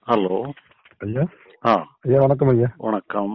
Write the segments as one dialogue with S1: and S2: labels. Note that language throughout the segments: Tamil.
S1: ஹலோ
S2: ஐயா
S1: ஆ
S2: ஐயா வணக்கம் ஐயா
S1: வணக்கம்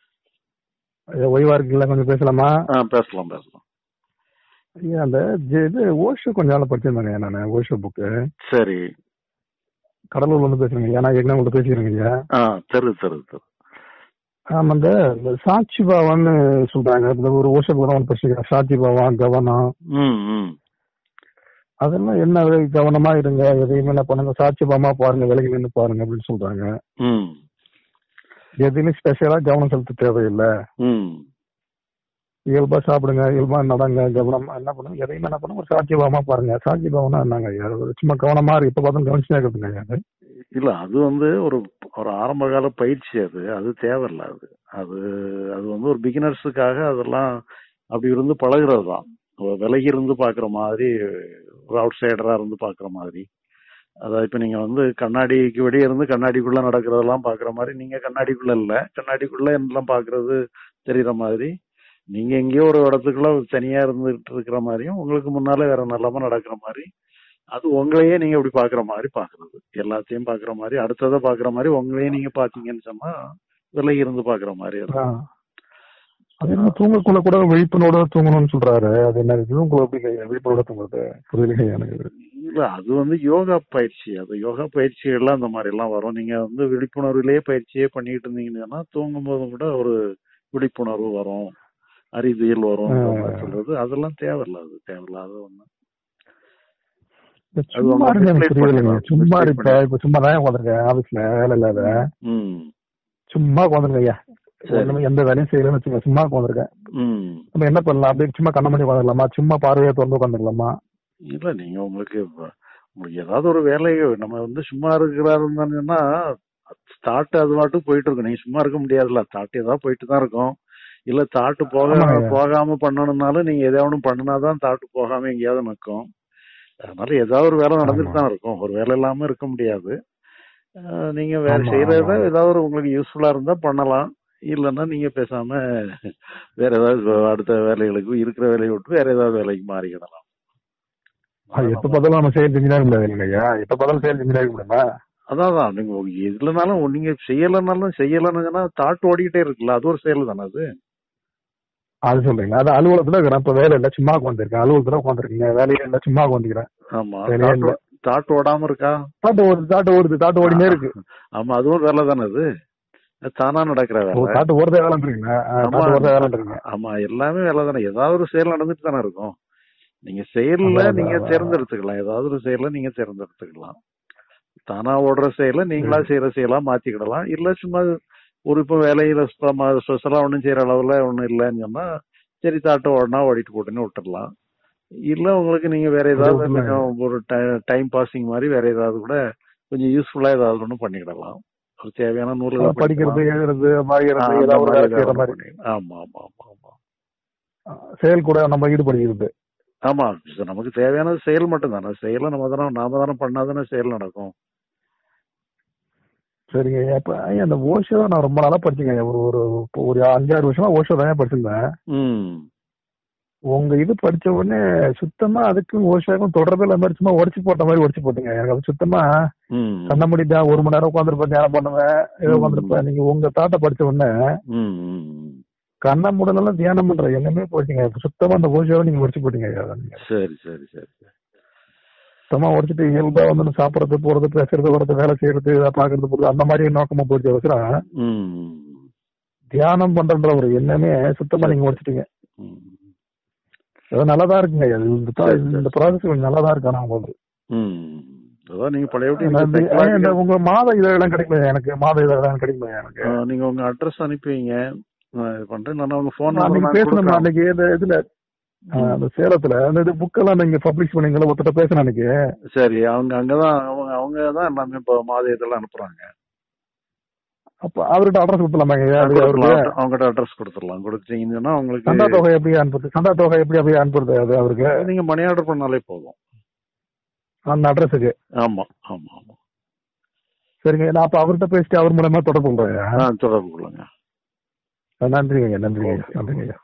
S2: ஐயா ஓய்வா இருக்கீங்களா கொஞ்சம் பேசலாமா
S1: ஆ பேசலாம் பேசலாம்
S2: ஐயா அந்த ஜெ- இது ஓஷோ கொஞ்ச நாள் படிச்சிருந்தேங்க நான் ஓஷோ புக்கு
S1: சரி
S2: கடலூர்ல இருந்து பேசுறேங்க ஐயா நான் என்ன உங்கள்கிட்ட பேசிக்கிறேங்க ஐயா
S1: ஆ தெரு தெரு தெரு
S2: ஆமா இந்த இந்த சாட்சி பாவான்னு சொல்றாங்க இந்த ஒரு ஓஷோ புக் தான் ஒன்று படிச்சிருக்கேன் சாட்சி பாவா கவனம்
S1: ம் ம்
S2: அதெல்லாம் என்ன கவனமா இருங்க எதையுமே என்ன பண்ணுங்க சாட்சி பாவமா பாருங்க விலகி நின்று பாருங்க அப்படின்னு சொல்றாங்க
S1: ம்
S2: எதுவுமே ஸ்பெஷலா கவனம் செலுத்த தேவையில்லை
S1: ம்
S2: இயல்பா சாப்பிடுங்க இயல்பா நடங்க கவனம் என்ன பண்ணுங்க எதையுமே என்ன பண்ணுங்க ஒரு சாட்சி பாவமா பாருங்க சாட்சி பாவம்னா என்னங்க ஐயா அது சும்மா கவனமா இருக்கு இப்ப பார்த்து கவனிச்சுட்டே இருக்குதுங்க ஐயா அது
S1: இல்ல அது வந்து ஒரு ஒரு ஆரம்ப கால பயிற்சி அது அது தேவையில்ல அது அது அது வந்து ஒரு பிகினர்ஸுக்காக அதெல்லாம் அப்படி இருந்து பழகுறது தான் விலகி இருந்து பாக்குற மாதிரி ஒரு அவுட் சைடரா இருந்து பாக்குற மாதிரி அதாவது இப்ப நீங்க வந்து கண்ணாடிக்கு வெளியே இருந்து கண்ணாடிக்குள்ள நடக்கிறதெல்லாம் பாக்குற மாதிரி நீங்க கண்ணாடிக்குள்ள இல்ல கண்ணாடிக்குள்ள எல்லாம் பாக்குறது தெரியற மாதிரி நீங்க எங்கேயோ ஒரு இடத்துக்குள்ள தனியா இருந்துட்டு இருக்கிற மாதிரியும் உங்களுக்கு முன்னால வேற நிலைமை நடக்கிற மாதிரி அது உங்களையே நீங்க இப்படி பாக்குற மாதிரி பாக்குறது எல்லாத்தையும் பாக்குற மாதிரி அடுத்ததை பாக்குற மாதிரி உங்களையே நீங்க பாத்தீங்கன்னு சொன்னா விலகி இருந்து பாக்குற மாதிரி இருக்கும்.
S2: ஆ. அது என்ன தூங்கக்குள்ள கூட விழிப்புணோட தூங்கணும்னு சொல்றாரு அது என்ன தூங்குக்குள்ள எப்படி கையா விழிப்புணோட தூங்குறது புரியல எனக்கு இது.
S1: இல்ல அது வந்து யோகா பயிற்சி அது யோகா பயிற்சிகள்லாம் அந்த மாதிரி எல்லாம் வரும் நீங்க வந்து விழிப்புணர்விலேயே பயிற்சியே பண்ணிட்டு இருந்தீங்கன்னா தூங்கும் போதும் கூட ஒரு விழிப்புணர்வு வரும் அறிவியல் வரும்
S2: ஆ.
S1: சொல்றது அதெல்லாம் தேவையில்ல அது தேவையில்லாத ஒண்ணு
S2: இந்த
S1: அது
S2: சும்மா
S1: அவங்க
S2: இருக்கு எனக்கு
S1: display
S2: புரியலைங்க
S1: பண்ணிடுவாங்க.
S2: சும்மா
S1: display
S2: இருப்ப இப்ப சும்மா தான் உட்காந்துருக்கேன் ஆபீஸ்ல வேலை இல்லாத
S1: ம்
S2: சும்மா உட்காந்துருக்கேன் ஐயா
S1: சரி.
S2: ஒண்ணுமே எந்த வேலையும் செய்யலன்னு வச்சுங்க சும்மா உட்காந்துருக்கேன்
S1: ம்
S2: நம்ம என்ன பண்ணலாம் அப்படியே சும்மா கண்ண மணி உட்காந்துடலாமா சும்மா பார்வையை திறந்து உட்காந்துடலாமா
S1: இல்ல நீங்க உங்களுக்கு இப்ப உங்களுக்கு ஏதாவது ஒரு வேலை நம்ம வந்து சும்மா இருக்கிறாருன்னா தாட் அது பாட்டு போயிட்டு இருக்கும் நீங்க சும்மா இருக்க முடியாதுல்ல தாட் ஏதாவது போயிட்டு தான் இருக்கும் இல்ல தாட்டு போக
S2: ஆமாங்க.
S1: போகாம பண்ணணும்னாலும் நீங்க எதாவது ஒண்ணு பண்ணினாதான் தாட்டு போகாம எங்கேயாவது நிற்கும் அதனால ஏதாவது ஒரு வேலை நடந்துட்டு தான் இருக்கும் ஒரு வேலை இல்லாம இருக்க முடியாது அஹ் நீங்க வேற
S2: ஆமா,
S1: செய்யறத
S2: ஆமா.
S1: ஏதாவது ஒரு உங்களுக்கு யூஸ்ஃபுல்லா இருந்தா பண்ணலாம் இல்லைன்னா நீங்க பேசாம வேற ஏதாவது அடுத்த வேலைகளுக்கு இருக்கிற வேலையை விட்டு வேற ஏதாவது வேலைக்கு மாறிக்கிடலாம்
S2: அது எப்ப பார்த்தாலும் நம்ம செயல் செஞ்சுதான் இருக்க முடியாது இல்லையா எப்ப பார்த்தாலும் செயல் செஞ்சுதான் இருக்க முடியுமா
S1: அதான் அதான். நீங்க எதுலனாலும் நீங்க செய்யலைன்னாலும் செய்யலைன்னா தாட் ஓடிக்கிட்டே இருக்குல்ல அது ஒரு செயல் தானே அது
S2: அது சொல்றீங்க அது அலுவலகத்துல இருக்கிறேன் இப்ப வேலை இல்ல சும்மா உட்காந்துருக்கேன் அலுவலகத்துல உட்காந்துருக்கீங்க வேலையே இல்ல சும்மா உட்காந்துக்கிறேன்
S1: ஆமா
S2: வேலையே இல்ல.
S1: தாட் ஓடாம இருக்கா
S2: தாட்டு ஓடுது தாட்டு ஓடுது தாட்டு ஓடினே இருக்கு
S1: ஆமா அதுவும் வேலை தானே அது அது தானா நடக்கிற
S2: ஓ,
S1: வேலை
S2: தாட்டு ஓடுறதே வேலைன்றீங்க
S1: ஆமா.
S2: தாட்டு ஓடுறதே வேலைன்றீங்க
S1: ஆமா எல்லாமே வேலை தானே ஏதாவது ஒரு செயல் நடந்துட்டு தானே இருக்கும் நீங்க செயல்ல
S2: அதான், அதான்,
S1: நீங்க
S2: அதான்.
S1: தேர்ந்தெடுத்துக்கலாம் ஏதாவது ஒரு செயலை நீங்க தேர்ந்தெடுத்துக்கலாம் தானா ஓடுற செயலை நீங்களா செய்யற செயலா மாத்திக்கிடலாம் இல்ல சும்மா ஒரு இப்ப வேலையில ஸ்பெஷலா ஒண்ணும் செய்யற அளவுல ஒண்ணும் இல்லைன்னு சொன்னா சரி தாட்ட ஓடனா ஓடிட்டு போட்டுன்னு விட்டுறலாம் இல்ல உங்களுக்கு நீங்க வேற ஏதாவது
S2: அது உண்மை.
S1: கொஞ்சம் ஒரு டைம் பாசிங் மாதிரி வேற ஏதாவது கூட கொஞ்சம் யூஸ்ஃபுல்லா ஏதாவது ஒண்ணு பண்ணிக்கிடலாம் ஒரு தேவையான நூல்களை
S2: அதான் படிக்கிறது
S1: படிக்கலாம்.
S2: எழுதுறது
S1: ஆ,
S2: மாறிடுறது
S1: அந்த
S2: ஏதாவது ஒரு
S1: மாதிரி
S2: வேலை செய்யற
S1: ஏதாவது
S2: மாதிரி
S1: பண்ணிக்கலாம். ஆமா ஆமா ஆமா ஆமா
S2: செயல் கூட நம்ம ஈடுபடுகிறது
S1: ஆமா இது நமக்கு தேவையானது செயல் மட்டும் தானே செயலை நம்ம தானே நாம தானே பண்ணாதானே செயல் நடக்கும்
S2: சரிங்க ஐயா. இப்ப ஐயா, அந்த ஓஷோ நான் ரொம்ப நாளா படிச்சேங்க ஐயா. ஒரு ஒரு ஒரு அஞ்சாறு வருஷமா ஓஷோ தான் படிச்சிருந்தேன்
S1: ம்
S2: உங்க இது படிச்ச உடனே சுத்தமா அதுக்கும் ஓஷோக்கும் தொடர்பே இல்லாம மாதிரி சும்மா உடச்சு போட்ட மாதிரி உடச்சு போட்டுங்க எனக்கு அது சுத்தமா
S1: ம்
S2: கண்ண முடிதான் ஒரு மணி நேரம் உட்காந்துருப்பேன் தியானம் பண்ணுவேன் ஏதோ உட்காந்துருப்பேன் நீங்க உங்க தாட்டை படிச்ச உடனே
S1: ம், ம், ம்.
S2: கண்ண முடலாம் தியானம் பண்ற எல்லாமே போச்சுங்க சுத்தமா அந்த ஓஷோவை நீங்க உடச்சு போட்டீங்க ஐயா அதை நீங்க.
S1: சரி சரி சரி சரி.
S2: சுத்தமா உடச்சிட்டு இயல்பா வந்து சாப்பிடறது போறது பேசுறது வரது வேலை செய்யறது இதை பாக்குறது போறது அந்த மாதிரி நோக்கமா போச்சு அவசரம்
S1: ம், ம்,
S2: தியானம் பண்றன்ற ஒரு எண்ணமே சுத்தமா நீங்க உடச்சிட்டீங்க
S1: ம்.
S2: அது நல்லாதான் இருக்குங்க ஐயா. இந்த
S1: சரி, சரி.
S2: இந்த ப்ராசஸ் கொஞ்சம் நல்லாதான் இருக்கு ஆனா உங்களுக்கு
S1: ம். அதான் நீங்க பழையபடி
S2: நான்
S1: நீங்க
S2: இந்த- ஐயா, இந்த
S1: psychological-
S2: உங்க மாத இதழெல்லாம் கிடைக்குமா எனக்கு மாத இதழெல்லாம் கிடைக்குமா எனக்கு
S1: ஆ, நீங்க உங்க அட்ரஸ் அனுப்பி வைங்க நான் இது பண்றேன் நான் உங்க போன்
S2: நான் அன்னைக்கு பேசணும் அன்னைக்கு இந்த இதுல ஆ, அந்த சேலத்துல அந்த இது புக்கெல்லாம் நீங்க பப்ளிஷ் பண்ணீங்களா ஒருத்தட்ட பேசினேன் அன்னைக்கு
S1: சரி அவங்க அங்கதான் அவங்க அவங்க தான் எல்லாமே இப்போ மாத இதெல்லாம் அனுப்புறாங்க
S2: அப்ப அவர்கிட்ட அட்ரஸ் கொடுத்துலாமா ஐயா அது அவருக்கு
S1: கொடுத்துடலாம். அவங்ககிட்ட அட்ரஸ் கொடுத்துடலாம் கொடுத்தீங்கன்னா உங்களுக்கு
S2: சந்தா தொகை எப்படி அனுப்புறது சந்தா தொகை எப்படி அப்படியே அனுப்புறது அது அவருக்கு
S1: நீங்க மணி ஆர்டர் பண்ணாலே போதும்
S2: அந்த அட்ரஸுக்கு
S1: ஆமா ஆமா ஆமா
S2: சரிங்க நான் அப்ப அவர்கிட்ட பேசிட்டு அவர் மூலமா தொடர்பு கொள்றேன்
S1: ஆ தொடர்பு கொள்ளுங்க
S2: நன்றிங்க ஐயா நன்றிங்க ஐயா நன்றிங்க ஐயா